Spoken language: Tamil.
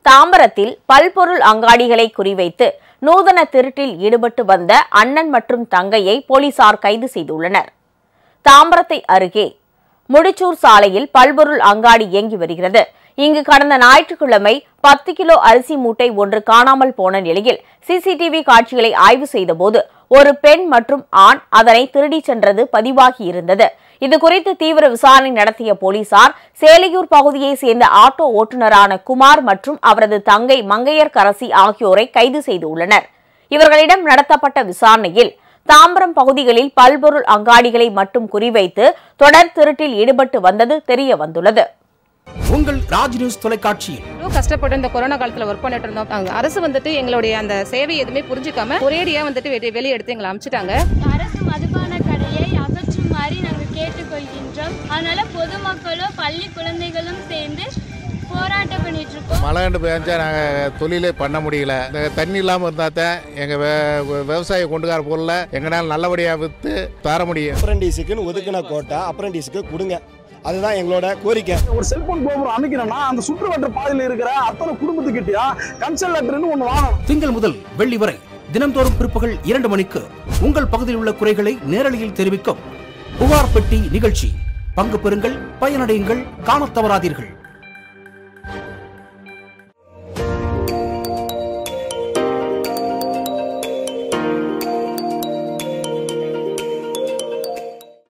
தாம்பரத்தில் பல்பொருள் அங்காடிகளை குறிவைத்து நூதன திருட்டில் ஈடுபட்டு வந்த அண்ணன் மற்றும் தங்கையை போலீசார் கைது செய்துள்ளனர் தாம்பரத்தை அருகே முடிச்சூர் சாலையில் பல்பொருள் அங்காடி இயங்கி வருகிறது இங்கு கடந்த ஞாயிற்றுக்கிழமை பத்து கிலோ அரிசி மூட்டை ஒன்று காணாமல் போன நிலையில் சிசிடிவி காட்சிகளை ஆய்வு செய்தபோது ஒரு பெண் மற்றும் ஆண் அதனை திருடிச் சென்றது பதிவாகி இருந்தது இதுகுறித்து தீவிர விசாரணை நடத்திய போலீசார் சேலையூர் பகுதியைச் சேர்ந்த ஆட்டோ ஓட்டுநரான குமார் மற்றும் அவரது தங்கை மங்கையர் கரசி ஆகியோரை கைது செய்துள்ளனர் இவர்களிடம் நடத்தப்பட்ட விசாரணையில் தாம்பரம் பகுதிகளில் பல்பொருள் அங்காடிகளை மட்டும் குறிவைத்து தொடர் திருட்டில் ஈடுபட்டு வந்தது தெரிய வந்துள்ளது உங்கள் ராஜ் நியூஸ் தொலைக்காட்சியில் எவ்வளோ கஷ்டப்பட்டு இந்த கொரோனா காலத்துல ஒர்க் பண்ணிட்டு இருந்தோம் அங்க அரசு வந்துட்டு எங்களுடைய அந்த சேவை எதுவுமே புரிஞ்சுக்காம ஒரேடியா வந்துட்டு வெளியே வெளியே எடுத்து எங்களை அனுப்பிச்சிட்டாங்க அரசு மதுபான கடையை அகற்றுமாறு நாங்கள் கேட்டுக்கொள்கின்றோம் அதனால பொதுமக்களும் பள்ளி குழந்தைகளும் சேர்ந்து போராட்டம் பண்ணிட்டு இருக்கோம் மழை கண்டு பெஞ்சா நாங்கள் தொழிலே பண்ண முடியல இந்த தண்ணி இல்லாமல் இருந்தால் தான் எங்கள் விவசாய கொண்டுகார பொருளை எங்களால் நல்லபடியாக விற்று தர முடியும் அப்ரண்டிஸுக்குன்னு ஒதுக்கின கோட்டை அப்ரண்டிஸுக்கு கொடுங்க அதுதான் எங்களோட கோரிக்கை ஒரு செல்போன் கோபுரம் அமைக்கணும்னா அந்த சுற்றுவட்ட பாதையில் இருக்கிற அத்தனை குடும்பத்துக்கிட்டயும் கன்சல் லெட்டர்னு ஒன்று வாங்கணும் திங்கள் முதல் வெள்ளி வரை தினந்தோறும் பிற்பகல் இரண்டு மணிக்கு உங்கள் பகுதியில் உள்ள குறைகளை நேரலையில் தெரிவிக்கும் புகார் பெட்டி நிகழ்ச்சி பங்கு பெறுங்கள் பயனடையுங்கள் காணத் தவறாதீர்கள்